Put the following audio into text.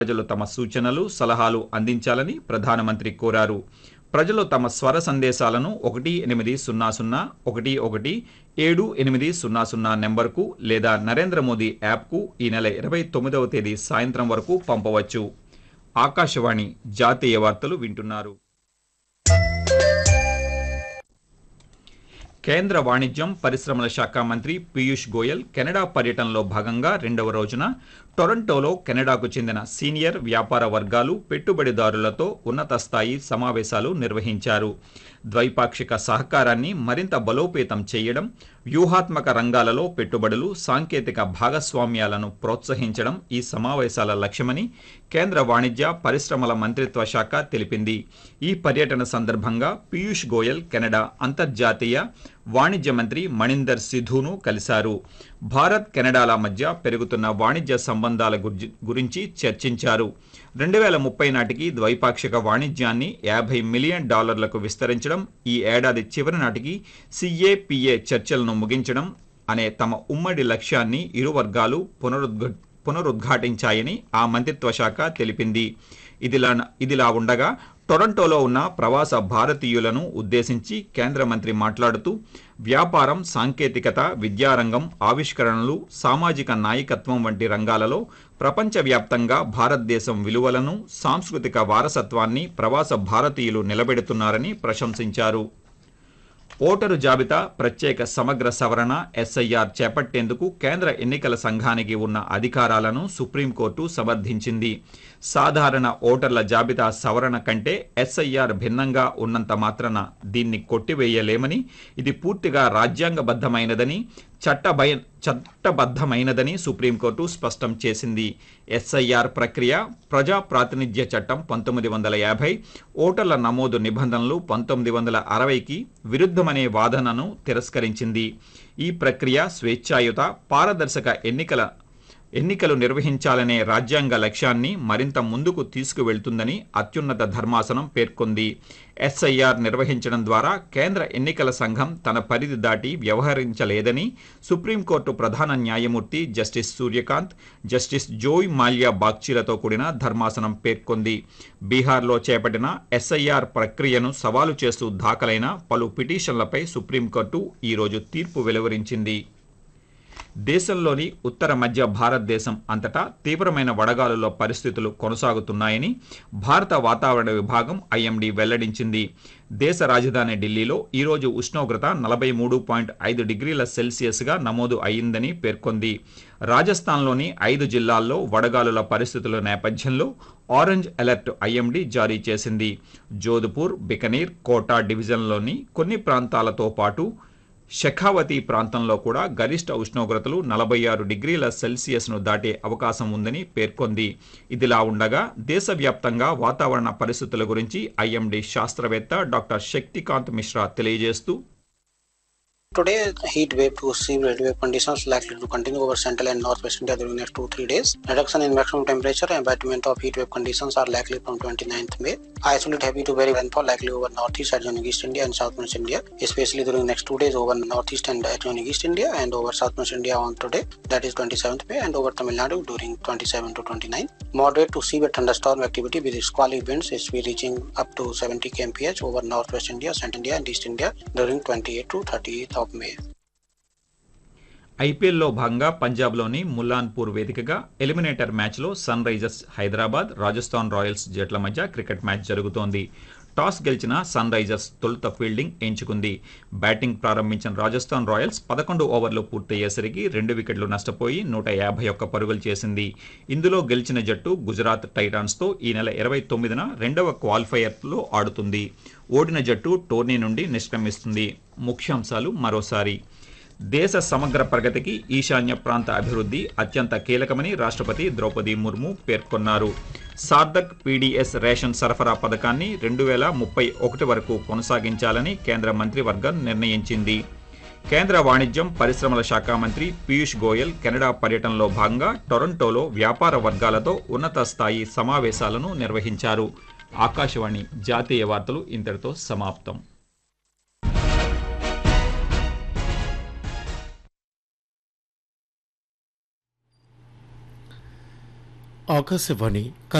ప్రజలు తమ సూచనలు సలహాలు అందించాలని ప్రధానమంత్రి కోరారు ప్రజలు తమ స్వర సందేశాలను ఒకటి ఎనిమిది సున్నా సున్నా ఒకటి ఒకటి ఏడు ఎనిమిది సున్నా సున్నా నెంబర్కు లేదా నరేంద్ర మోదీ యాప్కు ఈ నెల ఇరవై తొమ్మిదవ తేదీ సాయంత్రం వరకు పంపవచ్చు ఆకాశవాణి జాతీయ వార్తలు వింటున్నారు కేంద్ర వాణిజ్యం పరిశ్రమల శాఖ మంత్రి పీయూష్ గోయల్ కెనడా పర్యటనలో భాగంగా రెండవ రోజున టొరంటోలో కెనడాకు చెందిన సీనియర్ వ్యాపార వర్గాలు పెట్టుబడిదారులతో ఉన్నత స్థాయి సమావేశాలు నిర్వహించారు ద్వైపాక్షిక సహకారాన్ని మరింత బలోపేతం చేయడం వ్యూహాత్మక రంగాలలో పెట్టుబడులు సాంకేతిక భాగస్వామ్యాలను ప్రోత్సహించడం ఈ సమావేశాల లక్ష్యమని కేంద్ర వాణిజ్య పరిశ్రమల మంత్రిత్వ శాఖ తెలిపింది ఈ పర్యటన సందర్భంగా పీయూష్ గోయల్ కెనడా అంతర్జాతీయ వాణిజ్య మంత్రి మణిందర్ సిధును కలిశారు భారత్ కెనడాల మధ్య పెరుగుతున్న వాణిజ్య సంబంధాల గుర్జి- గురించి చర్చించారు రెండు వేల ముప్పై నాటికి ద్వైపాక్షిక వాణిజ్యాన్ని యాభై మిలియన్ డాలర్లకు విస్తరించడం ఈ ఏడాది చివరి నాటికి సిఏపిఏ చర్చలను ముగించడం అనే తమ ఉమ్మడి లక్ష్యాన్ని ఇరు వర్గాలు పునరుద్ఘ పునరుద్ఘాటించాయని ఆ మంత్రిత్వ శాఖ తెలిపింది ఇదిలా ఇదిలా ఉండగా టొరంటోలో ఉన్న ప్రవాస భారతీయులను ఉద్దేశించి కేంద్ర మంత్రి మాట్లాడుతూ వ్యాపారం సాంకేతికత విద్యారంగం ఆవిష్కరణలు సామాజిక నాయకత్వం వంటి రంగాలలో ప్రపంచవ్యాప్తంగా భారతదేశం విలువలను సాంస్కృతిక వారసత్వాన్ని ప్రవాస భారతీయులు నిలబెడుతున్నారని ప్రశంసించారు ఓటరు జాబితా ప్రత్యేక సమగ్ర సవరణ ఎస్ఐఆర్ చేపట్టేందుకు కేంద్ర ఎన్నికల సంఘానికి ఉన్న అధికారాలను సుప్రీంకోర్టు సమర్థించింది సాధారణ ఓటర్ల జాబితా సవరణ కంటే ఎస్ఐఆర్ భిన్నంగా ఉన్నంత మాత్రాన దీన్ని కొట్టివేయలేమని ఇది పూర్తిగా రాజ్యాంగబద్ధమైనదని చట్టభయ చట్టబద్ధమైనదని సుప్రీంకోర్టు స్పష్టం చేసింది ఎస్ఐఆర్ ప్రక్రియ ప్రజా ప్రాతినిధ్య చట్టం పంతొమ్మిది వందల యాభై ఓటర్ల నమోదు నిబంధనలు పంతొమ్మిది వందల అరవైకి విరుద్ధమనే వాదనను తిరస్కరించింది ఈ ప్రక్రియ స్వేచ్ఛాయుత పారదర్శక ఎన్నికల ఎన్నికలు నిర్వహించాలనే రాజ్యాంగ లక్ష్యాన్ని మరింత ముందుకు తీసుకువెళ్తుందని అత్యున్నత ధర్మాసనం పేర్కొంది ఎస్ఐఆర్ నిర్వహించడం ద్వారా కేంద్ర ఎన్నికల సంఘం తన పరిధి దాటి వ్యవహరించలేదని సుప్రీంకోర్టు ప్రధాన న్యాయమూర్తి justice Suryakant justice Joymalya బాగ్చీలతో కూడిన ధర్మాసనం పేర్కొంది బీహార్లో చేపట్టిన ఎస్ఐఆర్ ప్రక్రియను సవాలు చేస్తూ దాఖలైన పలు పిటిషన్లపై సుప్రీంకోర్టు ఈరోజు తీర్పు వెలువరించింది దేశంలోని ఉత్తర మధ్య భారతదేశం అంతటా తీవ్రమైన వడగాలుల పరిస్థితులు కొనసాగుతున్నాయని భారత వాతావరణ విభాగం ఐఎండీ వెల్లడించింది దేశ రాజధాని ఢిల్లీలో ఈరోజు ఉష్ణోగ్రత నలభై మూడు పాయింట్ ఐదు డిగ్రీల సెల్సియస్గా నమోదు అయిందని పేర్కొంది రాజస్థాన్లోని ఐదు జిల్లాల్లో వడగాలుల పరిస్థితుల నేపథ్యంలో ఆరెంజ్ అలర్ట్ ఐఎండీ జారీ చేసింది జోధ్పూర్ బికనీర్ కోటా డివిజన్లోని కొన్ని ప్రాంతాలతో పాటు షెఖావతి ప్రాంతంలో కూడా గరిష్ట ఉష్ణోగ్రతలు నలభై ఆరు డిగ్రీల సెల్సియస్ను దాటే అవకాశం ఉందని పేర్కొంది ఇదిలా ఉండగా దేశవ్యాప్తంగా వాతావరణ పరిస్థితుల గురించి ఐఎండీ శాస్త్రవేత్త డాక్టర్ శక్తికాంత్ మిశ్రా తెలియజేస్తూ Today, heat wave to severe heat wave conditions likely to continue over central and northwest India during next two three days. Reduction in maximum temperature and abatement of heat wave conditions are likely from 29th May. Isolated heavy to very rainfall likely over northeast adjoining East India and southwest India, especially during next two days over northeast and adjoining East India and over southwest India on today, that is 27th May, and over Tamil Nadu during 27 to 29. Moderate to severe thunderstorm activity with squally winds is be reaching up to 70 kmph over northwest India, central India, and East India during 28 to 30th of May. ఐపీఎల్లో భాగంగా పంజాబ్లోని ముల్లాన్పూర్ వేదికగా eliminator మ్యాచ్లో Sunrisers Hyderabad Rajasthan Royals జట్ల మధ్య cricket match జరుగుతోంది toss గెలిచిన Sunrisers తొలుత ఫీల్డింగ్ ఎంచుకుంది బ్యాటింగ్ ప్రారంభించిన రాజస్థాన్ రాయల్స్ పదకొండు ఓవర్లు పూర్తయ్యేసరికి రెండు వికెట్లు నష్టపోయి నూట యాభై ఒక్క పరుగులు చేసింది ఇందులో గెలిచిన జట్టు గుజరాత్ టైటాన్స్తో ఈ నెల ఇరవై తొమ్మిదిన రెండవ క్వాలిఫైయర్లో ఆడుతుంది ఓడిన జట్టు టోర్నీ నుండి నిష్క్రమిస్తుంది ముఖ్యాంశాలు మరోసారి దేశ సమగ్ర ప్రగతికి ఈశాన్య ప్రాంత అభివృద్ధి అత్యంత కీలకమని రాష్ట్రపతి ద్రౌపది ముర్ము పేర్కొన్నారు సార్దక్ పీడీఎస్ రేషన్ సరఫరా పథకాన్ని రెండు వేల ముప్పై ఒకటి వరకు కొనసాగించాలని కేంద్ర మంత్రివర్గం నిర్ణయించింది కేంద్ర వాణిజ్యం పరిశ్రమల శాఖ మంత్రి పీయూష్ గోయల్ కెనడా పర్యటనలో భాగంగా టొరంటోలో వ్యాపార వర్గాలతో ఉన్నత స్థాయి సమావేశాలను నిర్వహించారు ఆకాశవాణి జాతీయ వార్తలు ఇంతటితో సమాప్తం ఆకాశవాణి